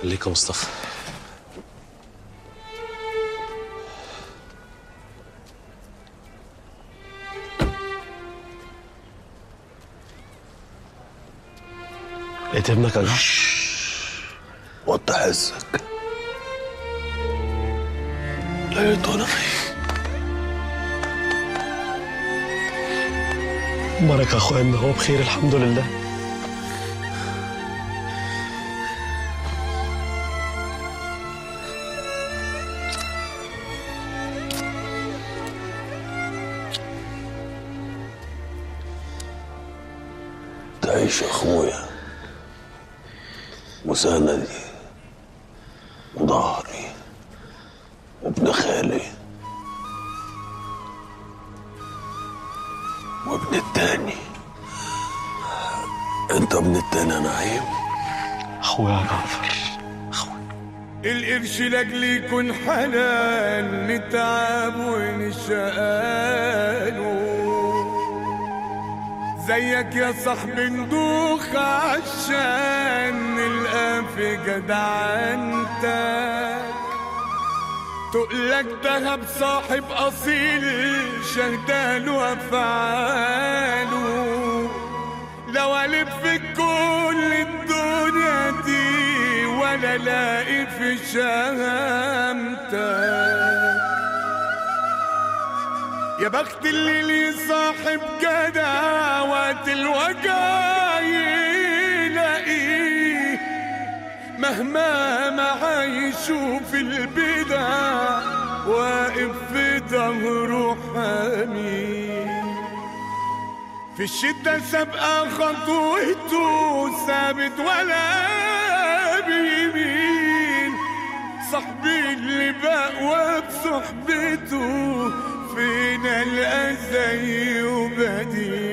خليك يا مصطفى لقيت ابنك يا جحا وطي حسك لقيته انا فيه مبارك يا اخويا ان هو بخير الحمد لله تعيش يا اخويا مساندي وظهري وابن خالي وابن التاني انت ابن التاني يا نعيم اخويا يا جعفر القرش لاجل يكون حلال نتعب ونشقاله زيك يا صاحبي ندوخ عشان نلقى في جدعنتك تقلك دهب صاحب اصيل شهداله افعاله لو الف في كل الدنيا دي ولا لاقي في شهامتك يا بخت اللي لي صاحب جدع وقت الوجع يلاقيه مهما ما يشوف البدع واقف في ظهره حميه في الشدة سابقة خطوته ثابت ولا بيمين صاحبي اللي بقوى بصحبته فينا الأذى وبديل